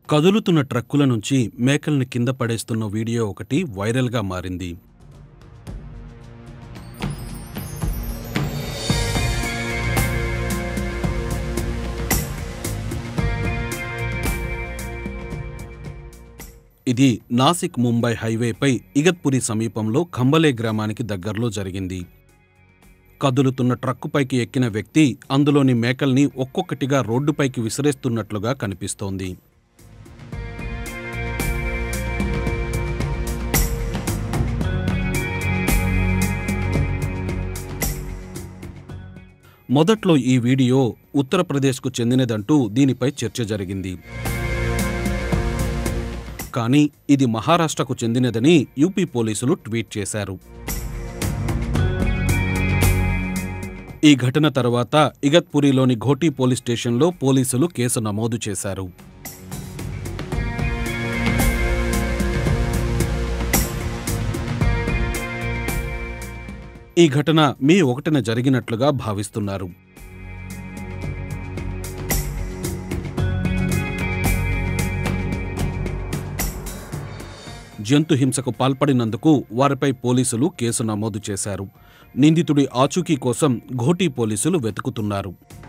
కదులుతున్న ట్రక్కుల నుంచి మేకల్ని కింద పడేస్తున్న వీడియో ఒకటి వైరల్గా మారింది ఇది నాసిక్ ముంబై హైవేపై ఇగత్పురి సమీపంలో ఖంబలే గ్రామానికి దగ్గరలో జరిగింది కదులుతున్న ట్రక్కుపైకి ఎక్కిన వ్యక్తి అందులోని మేకల్ని ఒక్కొక్కటిగా రోడ్డుపైకి విసిరేస్తున్నట్లుగా కనిపిస్తోంది మొదట్లో ఈ వీడియో ఉత్తరప్రదేశ్కు చెందినదంటూ దీనిపై చర్చ జరిగింది కానీ ఇది మహారాష్ట్రకు చెందినదని యూపీ పోలీసులు ట్వీట్ చేశారు ఈ ఘటన తర్వాత ఇగత్పురిలోని ఘోటీ పోలీస్ స్టేషన్లో పోలీసులు కేసు నమోదు చేశారు ఈ ఘటన మే ఒకటిన జరిగినట్లుగా భావిస్తున్నారు జంతు హింసకు పాల్పడినందుకు వారిపై పోలీసులు కేసు నమోదు చేశారు నిందితుడి ఆచూకీ కోసం ఘోటీ పోలీసులు వెతుకుతున్నారు